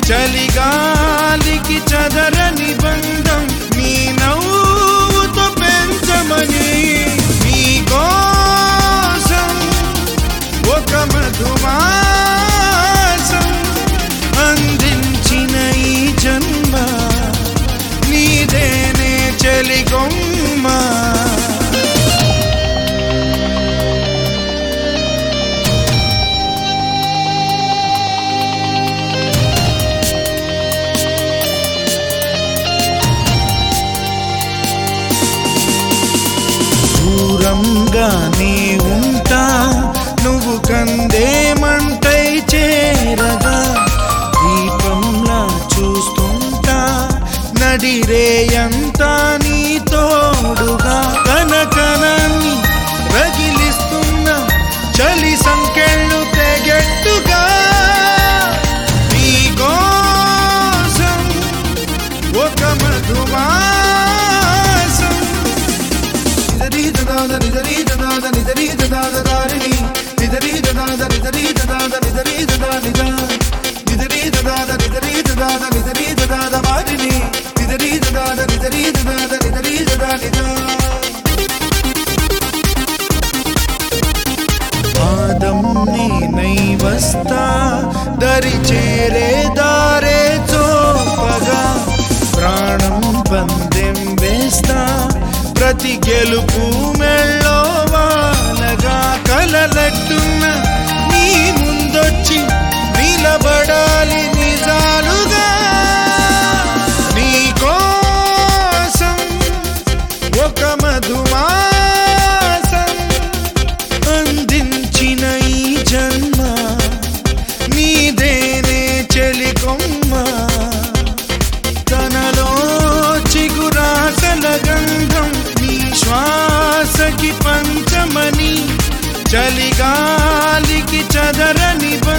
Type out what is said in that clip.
చలిగాలికి చదరని బంధం నీ నవ్వుతో పెంచమని నీ కోసం ఒక మధుమాసం అందించిన ఈ జన్మ నీదేనే చెలిగొమ్మ దూరంగానే ఉంటా నువ్వు కందేమంటై చేరగా దీపంలా చూస్తుంటా నడిరేయంతా నీ తోడుగా కనకనాన్ని రగిలిస్తున్న చలి సంకెళ్ళు తెగెట్టుగా నీ కోసం ఒక మధుమాసం నిదరీ దదాద నిదరీ దదాద నిదరీ దదాద దారిణి నిదరీ దదాద నిదరీ దదాద నిదరీ దదా నిదా నిదరీ దదాద నిదరీ దదాద నిదరీ దదాద వారిని నిదరీ దదాద నిదరీ దదాద నిదరీ దదా నిదా పాదం నేనై వస్తా దరి చేరే దారే చోపగా ప్రాణం పందెం వేస్తా ప్రతి గెలుపు మెళ్ళో వానగా కలలట్టున్న నీ ముందొచ్చి నిలబడాలి నిజాలుగా నీ కోసం ఒక మధుమాసం అందించిన ఈ జన్మ నీదేనే చెలికొమ్మ తనలో చిగురాసల గంధం నీ శ్వాసకి పంచమని చలిగాలికి చదరని